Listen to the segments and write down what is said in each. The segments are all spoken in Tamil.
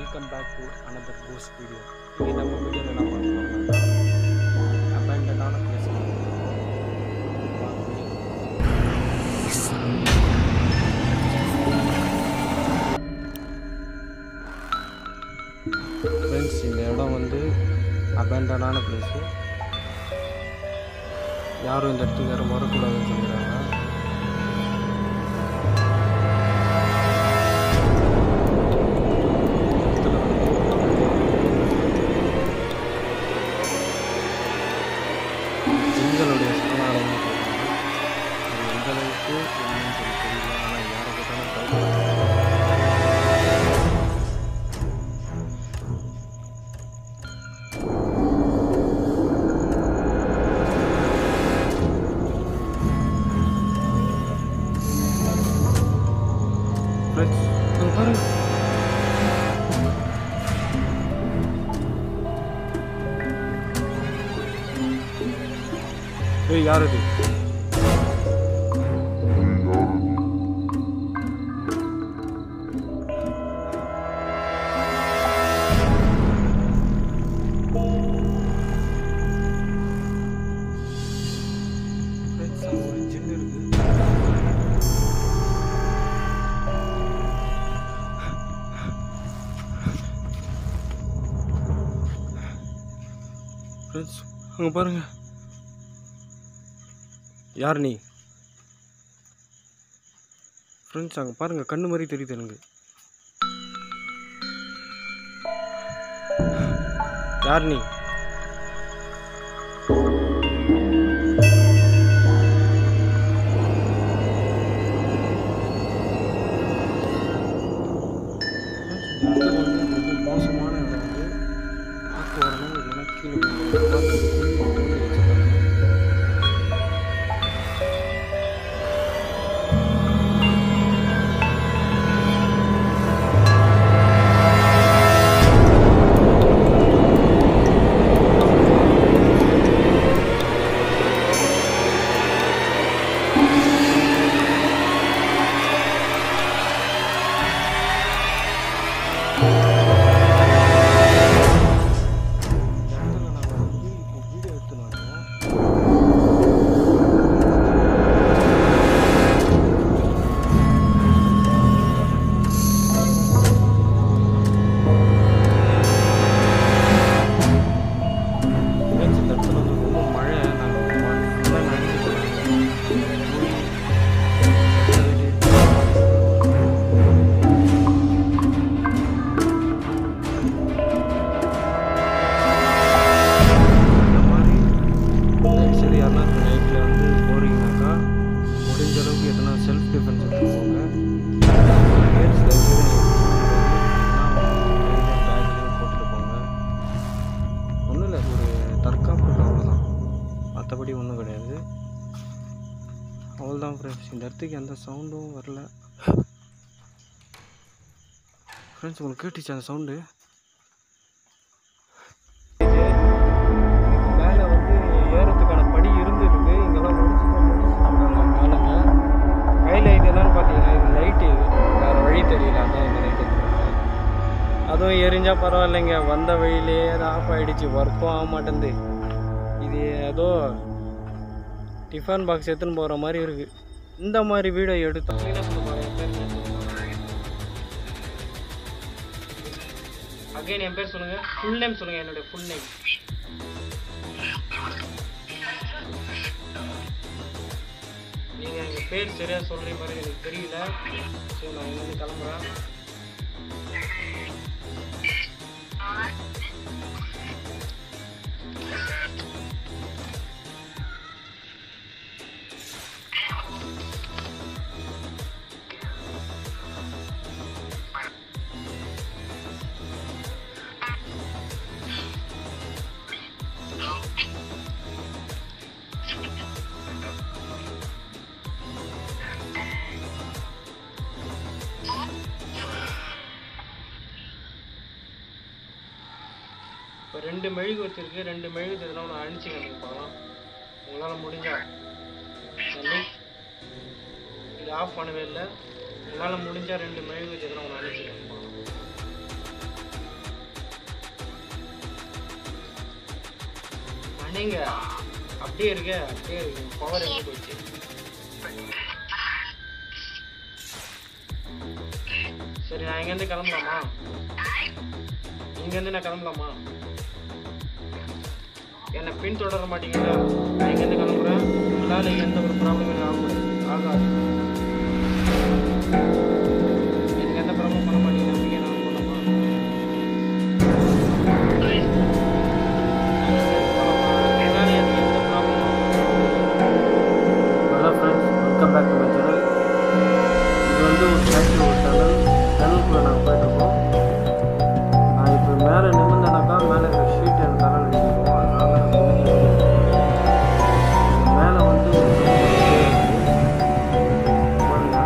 Welcome back to another ghost video இங்கே நம்ம வீடியோவில் என்ன பார்க்க போகிறோம்னா அபேண்டடான பிளேஸ் ஃப்ரெண்ட்ஸ் இந்த இடம் வந்து அபேண்டடான பிளேஸு யாரும் இந்த இடத்துக்கு யாரும் வரக்கூடாதுன்னு சொல்கிறாங்க பெண்களுடைய சரணாலயம் சொல்றாங்க. அது எந்த அளவுக்கு என்னன்னு சொல்லி தெரியல ஆனால் யாரை கேட்டாலும் பயப்படுறாங்க ஃப்ரெண்ட்ஸ் அங்கே பாருங்க ஏய் யார் அது Friends, அங்க ஒரு ஜின்னு இருக்கு ஃப்ரெண்ட்ஸ் அங்கே பாருங்க யார் நீ ஃப்ரெண்ட்ஸ் அங்கே பாருங்க கண்ணு மாதிரி தெரியுது எனக்கு யார் நீ Friends, இந்த இடத்துல வந்து ரொம்ப மோசமான இடம் வந்து காற்று வரணும் இல்லைன்னா கீழே விழுந்து பாருங்க, ஒரு குழி ஒன்று தோண்டி வச்சிருக்காங்க இந்த இடத்துல நாங்கள் வந்து இப்போ வீடியோ எடுத்துனாங்க இந்த இடத்துல வந்து ரொம்ப மழை நாங்கள் ஃபுல்லாக நனைஞ்சு இந்த மாதிரி தயவுசெய்து யாருன்னா நைட்டில் வந்து போகிறீங்கனாக்கா முடிஞ்ச அளவுக்கு எதனா செல்ஃப் டிஃபென்ஸ் எடுத்து போங்க பேர்ஸ் தயவுசெய்து பேக்லேயும் போட்டுட்டு போங்க ஒன்றும் இல்லை ஒரு தற்காப்புக்கு அவ்வளோதான் மற்றபடி ஒன்றும் கிடையாது அவ்வளோதான் ஃப்ரெண்ட்ஸ் இந்த இடத்துக்கு எந்த சவுண்டும் வரல ஃப்ரெண்ட்ஸ் உங்களுக்கு கேட்டுச்சு அந்த சவுண்டு மேலே வந்து ஏறத்துக்கான படி இருந்துருக்கு இங்கெல்லாம் முடிச்சுட்டாங்க மேலேங்க கையில் இது என்னன்னு பார்த்தீங்கன்னா இது லைட்டு வேறு வழி தெரியல அதான் இந்த லைட்டு அதுவும் எரிஞ்சால் பரவாயில்லைங்க வந்த வழியிலே அது ஆஃப் ஆகிடுச்சு ஒர்க்கும் ஆக மாட்டேங்குது இது ஏதோ டிஃபன் பாக்ஸ் எடுத்துன்னு போகிற மாதிரி இருக்குது இந்த மாதிரி வீடியோ எடுத்தோம் அகைன் என் பேர் சொல்லுங்கள் ஃபுல் நேம் சொல்லுங்கள் என்னுடைய ஃபுல் நேம் நீங்கள் எங்கள் பேர் சரியாக சொல்கிற மாதிரி எனக்கு தெரியல ஸோ நான் இங்கேருந்து கிளம்புறேன் இப்போ ரெண்டு மெழுகு வச்சிருக்கு ரெண்டு மெழுகு எதுனா ஒன்று அழிச்சு கண்டிப்பாக பார்க்கலாம் உங்களால் முடிஞ்சா இந்த light இது ஆஃப் பண்ணவே இல்லை உங்களால் முடிஞ்சால் ரெண்டு மெழுகு வச்சு எதுனா ஒன்று அழிச்சு கண்டிப்பாக அணைங்க அப்படியே இருக்க அப்படியே இருக்கு பவர் எங்க போச்சு சரி நான் இங்கேருந்து கிளம்பலாமா இங்கேருந்து நான் கிளம்பலாமா என்னை பின் தொடர மாட்டீங்களா நான் இங்கேருந்து கிளம்புறேன் உங்களால் எந்த ஒரு ப்ராப்ளமும் ஆகாது ஆகாது எனக்கு எந்த ப்ராப்ளம் பண்ண மாட்டீங்க நம்பிக்கை நான் போகலாமா என்னால் எனக்கு எந்த ப்ராப்ளமும் hello friends welcome back to my channel இது வந்து ஒரு ஃபேக்ட்ரி ஒரு டனல் டனலுக்குள்ளே நாங்கள் போயிட்டுருக்கோம் நான் இப்போ மேலே நிமிர்ந்தேனாக்கா மேலே இருக்கிற ஷீட் எனக்கு டனல் அடிக்கும் அதனால நான் குனிஞ்சு நிக்கிறேன். மேலே வந்து ஒரு பாருங்க.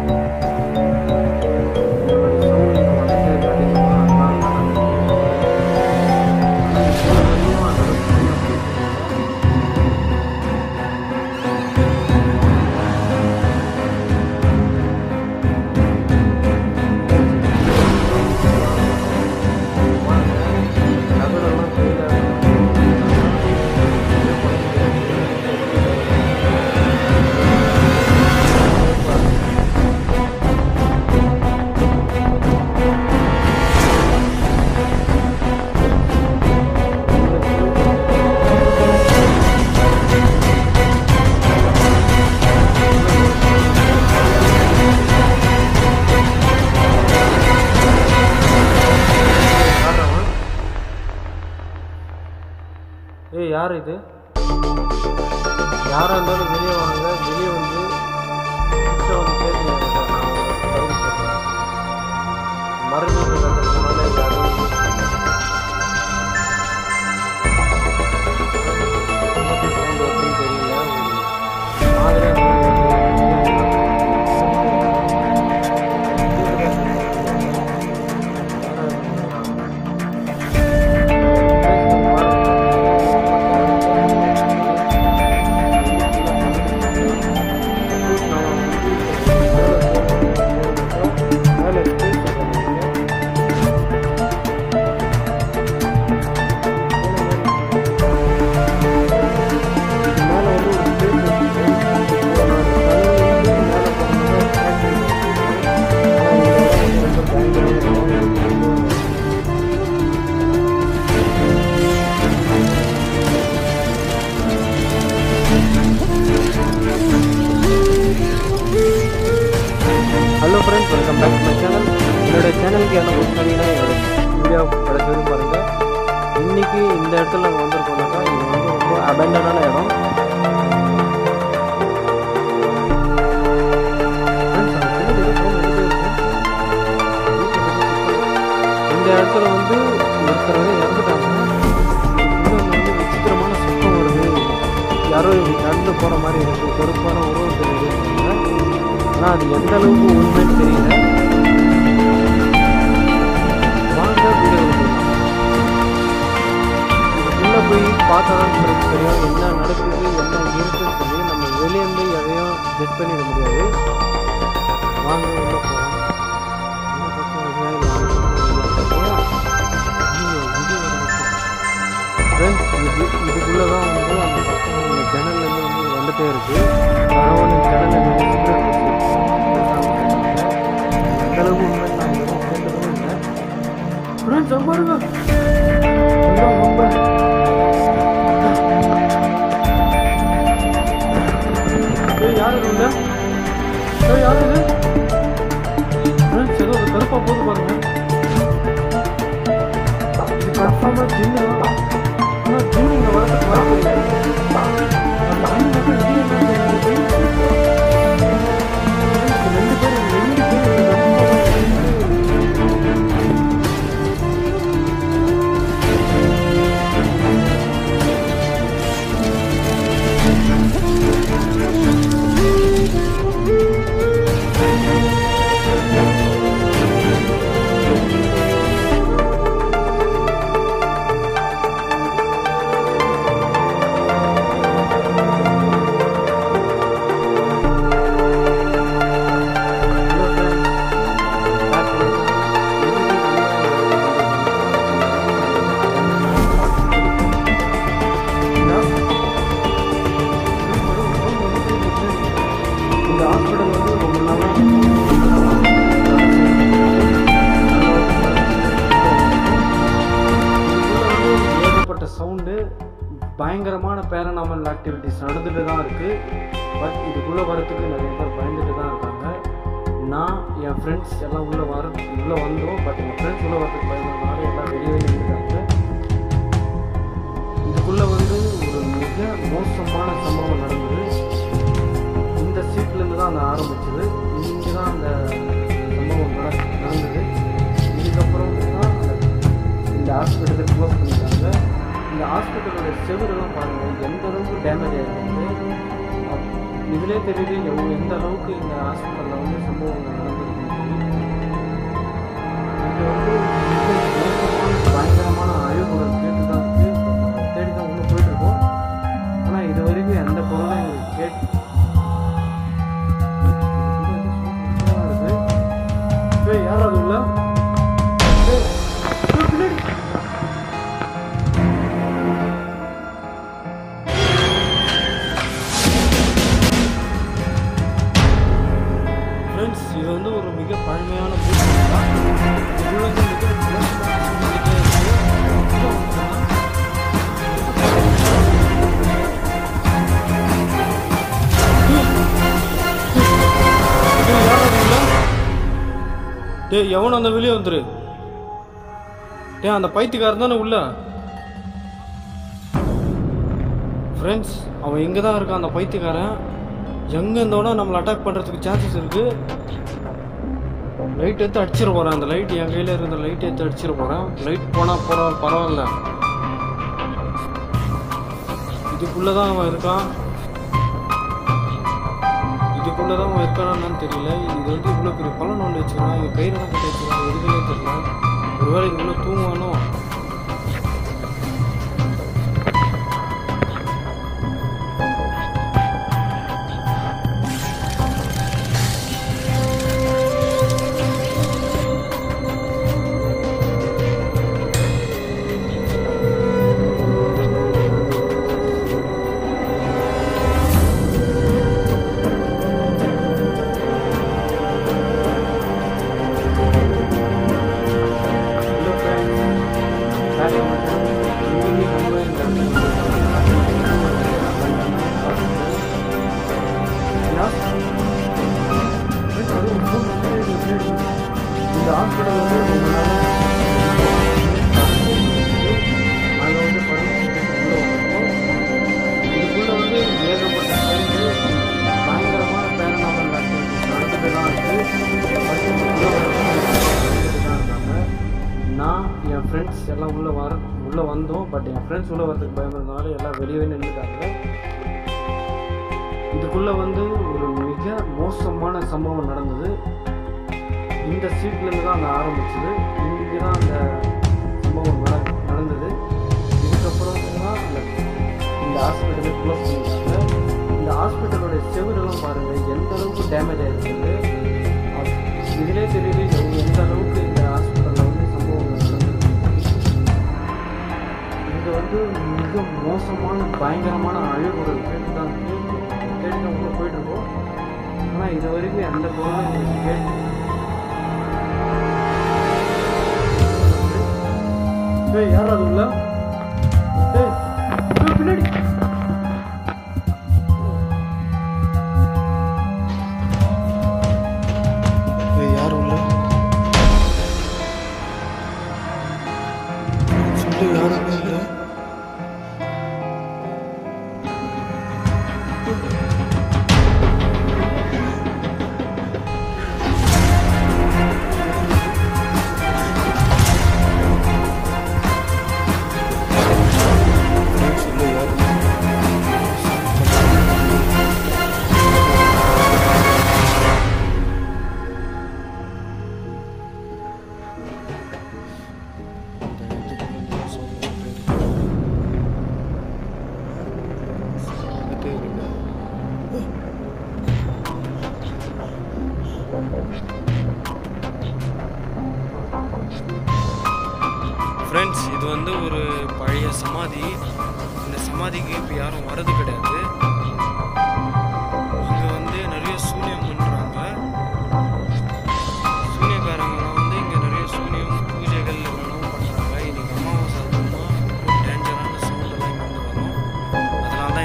இந்த மாதிரி sound வந்துட்டே இருக்கு அதிகமா, அதனால தான் நான் நிக்கிறேன். ஆனா இப்போ வரையும் அந்த அளவுக்கு sound கேட்குது. நகரெல்லாம் யாரவன் ஏய் யார் இது யாரா இருந்தாலும் வெளியே வாங்க வெளியே வந்து கிட்ட வந்து கேட்கல நான் உங்களுக்கு பதில் சொல்றேன் மறைஞ்சிட்டு இருக்கிறதுனால யாரும் சவுண்ட் வருதுன்னு தெரியல ஒரு மாதிரியா hello friends welcome back my channel என்னோட சேனலுக்கு என்ன புதுசாக என்னோட வீடியோ கடைசி வரைக்கும் பாருங்கள் இன்றைக்கி இந்த இடத்துல நாங்கள் வந்திருக்கோம்னாக்கா இது வந்து ரொம்ப அபண்டனான இடம் Friends, அந்த பின்னாடி ஏதோ sound வந்துட்டே இருக்கு. இந்த இடத்துல வந்து ஒருத்தர் வந்து இறந்துட்டாங்க இன்னொன்று வந்து விசித்திரமான சத்தம் வருது யாரோ நடந்து போகிற மாதிரி இருக்குது கருப்பான உருவத்தில் இருக்குங்க ஆனால் அது எந்த அளவுக்கு உண்மைன்னு தெரியல வாங்க வீடியோ உள்ளே போய் பார்த்தா தான் நமக்கு தெரியும் என்ன நடக்குது என்ன இருக்குன்னு சொல்லி நம்ம வெளியேருந்து எதையும் ஜெட் பண்ணிட முடியாது வாங்க உள்ள போகலாம் இந்த பக்கம் இல்லை, இல்லை, அந்த பக்கம் இல்லை. ஐயோ, ஐயோ, இடி வருது. Friends, இது இதுக்குள்ளே தான் வந்து அந்த பக்கம் இந்த ஜன்னல்லேருந்து வந்து வந்துட்டே இருக்கு கணவன் ஜன்னல் சிகரெட் எந்த அளவுக்கு உண்மை நான் எதுவும் கேட்டதும் இல்லை ஃப்ரெண்ட்ஸ் அங்க பாருங்க ஐயோ, ரொம்ப ஏய் யார் இது உள்ள ஏய் யார் இது ஃப்ரெண்ட்ஸ் ஏதோ ஒரு கருப்பா போது பாருங்க இது கன்ஃபார்மாக ஜின்னு தான் ஆனால் ஜின் இங்கே வரதுக்கு வாய்ப்பு இல்லை அந்த ஜின் மட்டும் இது என்னன்னு தெரியாது. ரெண்டு பேர் ரெண்டு பேர் பேரனாமல் ஆக்டிவிட்டிஸ் நடந்துட்டு தான் இருக்குது பட் இதுக்குள்ளே வரத்துக்கு நிறைய பேர் பயந்துட்டு தான் இருக்காங்க நான் என் ஃப்ரெண்ட்ஸ் எல்லாம் உள்ளே வர உள்ளே வந்தோம் பட் என் ஃப்ரெண்ட்ஸ் உள்ளே வரதுக்கு பயந்ததுனால எல்லாம் வெளியே நின்றுட்டாங்க இதுக்குள்ளே வந்து ஒரு மிக மோசமான சம்பவம் நடந்தது இந்த சீட்லேருந்து தான் அந்த ஆரம்பிச்சது இங்கே தான் அந்த சம்பவம் நட நடந்தது இதுக்கப்புறம் தான் அந்த- இந்த ஹாஸ்பிட்டலை க்ளோஸ் பண்ணிட்டாங்க இந்த ஹாஸ்பிட்டலோட செவரெல்லாம் பாருங்கள் எந்த அளவுக்கு டேமேஜ் ஆகிருக்கு இதிலே தெரியுது எவ்வளோ எந்த அளவுக்கு இந்த ஹாஸ்பிட்டலில் வந்து சம்பவங்கள் நடந்திருக்கு இது வந்து மிக மோசமான பயங்கரமான அழிவுகள் கேட்டு தான் இருக்குது தேடி தான் உள்ளே போயிட்டுருக்கோம் ஆனால் இது வரைக்கும் எந்த பொருளும் எங்களுக்கு கேட்டு ஏய் யார் அது உள்ள ஏய், ஏய், பின்னாடி ஃப்ரெண்ட்ஸ் இது வந்து ஒரு மிக பழமையான பூச்சி தான் இதுக்குள்ள வந்து மிக மோசமான சூழ்நிலையே இருக்கு. உள்ள வந்தோம்னா, டேய், யார் அது உள்ள? டேய் எவனும் அந்த வெளியே வந்துரு டேய் அந்த பைத்தியக்காரன் தானே உள்ள ஃப்ரெண்ட்ஸ் அவன் இங்கே தான் இருக்கான் அந்த பைத்தியக்காரன் எங்கே இருந்தோன்னா நம்மளை அட்டாக் பண்ணுறதுக்கு சான்சஸ் இருக்குது லைட் எடுத்து அடிச்சிட போகிறேன் அந்த லைட் என் கையில் இருந்த லைட் எடுத்து அடிச்சிட போகிறேன் லைட் போனால் போகிற பரவாயில்ல இதுக்குள்ளே தான் அவன் இருக்கான் இதுக்குள்ளே தான் அவன் இருக்கானான்னு தெரியல இது வந்து இவ்வளோ பெரிய பழம் நோண்டி வச்சுக்கிறான் இவன் கையில் தான் கட்டி வச்சுக்கிறான் எதுக்குன்னே தெரியல ஒருவேளை இதுக்குள்ளே தூங்குவானோ Hello friends. Happy Monday. இன்னைக்கு நம்ம இந்த Yeah. Friends, அது ஒரு phone மாதிரி இருக்கு. இந்த ஹாஸ்பிட்டல் வந்து ரொம்ப நாளா நாங்கள் வந்து படிச்சுட்டு உள்ள வந்தோம். இதுக்குள்ள வந்து ஏகப்பட்ட friends, பயங்கரமான பேரனாமல் ஆக்டிவிட்டிஸ் நடந்துட்டு தான் இருக்கு பட் இதுக்குள்ள வந்துட்டு தான் இருக்காங்க நான் என் ஃப்ரெண்ட்ஸ் எல்லாம் உள்ளே வர உள்ளே வந்தோம் பட் என் ஃப்ரெண்ட்ஸ் உள்ளே வரதுக்கு பயப்படுறதுனால எல்லாம் வெளியவே நின்றுட்டாங்க இதுக்குள்ளே வந்து ஒரு மிக மோசமான சம்பவம் நடந்தது இந்த சீட்லேருந்து தான் அந்த ஆரம்பிச்சது இங்கே தான் அந்த சம்பவம் நட நடந்தது இதுக்கப்புறம் தான் அந்த இந்த ஹாஸ்பிட்டலை க்ளோஸ் பண்ணிட்டாங்க இந்த ஹாஸ்பிட்டலோட செவரெல்லாம் பாருங்கள் எந்த அளவுக்கு டேமேஜ் ஆகிருக்குது இதிலே தெரியுது எவ்வளோ எந்த அளவுக்கு இந்த ஹாஸ்பிட்டலில் வந்து சம்பவங்கள் நடந்திருக்கு இங்கே வந்து மிக மோசமான பயங்கரமான அழிவுகள் கேட்டு தான் தேடி தான் உள்ளே போயிட்டுருக்கோம் ஆனால் இது வரைக்கும் எந்த பொருளும் எங்களுக்கு கேட்டு ஏய் யார் அது உள்ள ஏய் ஏய், பின்னாடி ஏய் யார் உள்ள சொல்லு யாருமே இல்லை சொல்லு யாருமே ஃப்ரெண்ட்ஸ் இது வந்து ஒரு பழைய சமாதி இந்த சமாதிக்கு இப்போ யாரும் வரது கிடையாது இங்கே வந்து நிறைய சூனியம் பண்ணுறாங்க சூனியக்காரங்களாம் வந்து இங்கே நிறைய சூனியம் பூஜைகள் இதெல்லாம் பண்ணுறாங்க இன்னைக்கு அமாவாசை அதுமா டேஞ்சரான சவுண்டெல்லாம் இங்கே வந்து வரும் அதனால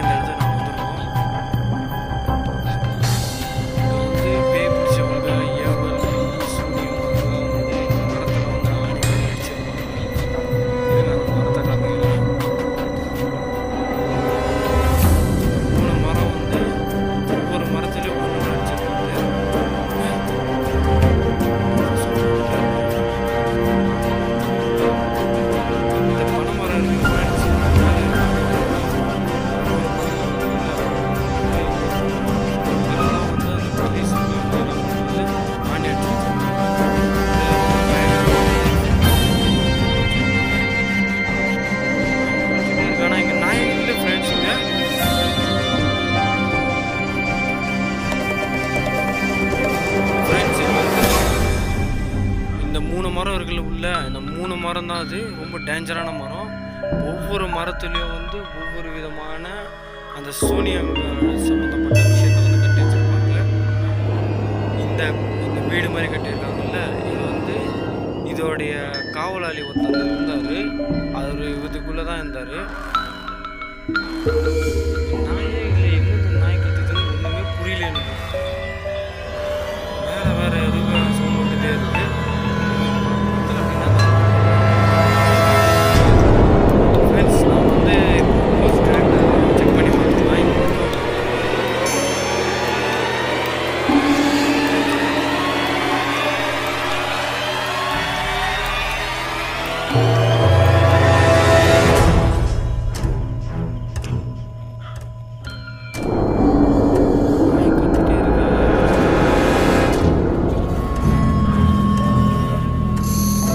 மூணு மரம் இருக்குல்ல உள்ள இந்த மூணு மரம் தான் அது ரொம்ப டேஞ்சரான மரம் ஒவ்வொரு மரத்துலேயும் வந்து ஒவ்வொரு விதமான அந்த சூனியம் சம்மந்தப்பட்ட விஷயத்தை வந்து கட்டி வச்சிருப்பாங்க இந்த இந்த வீடு மாதிரி கட்டியிருக்காங்கல்ல இது வந்து இதோடைய காவலாளி ஒருத்தர் இருந்தார் அவர் இதுக்குள்ளே தான் இருந்தார் நாயே இல்லை எங்கே இந்த நாய் கத்துதுன்னு ஒன்றுமே புரியல எனக்கு வேற வேற எதுவுமே சவுண்ட் வந்துட்டே இருக்கு பக்கத்துல அப்படின்னா ஃப்ரெண்ட்ஸ் நான் வந்து போஸ்ட் செக் பண்ணி பார்த்தேன் நாய் மட்டும் ஆ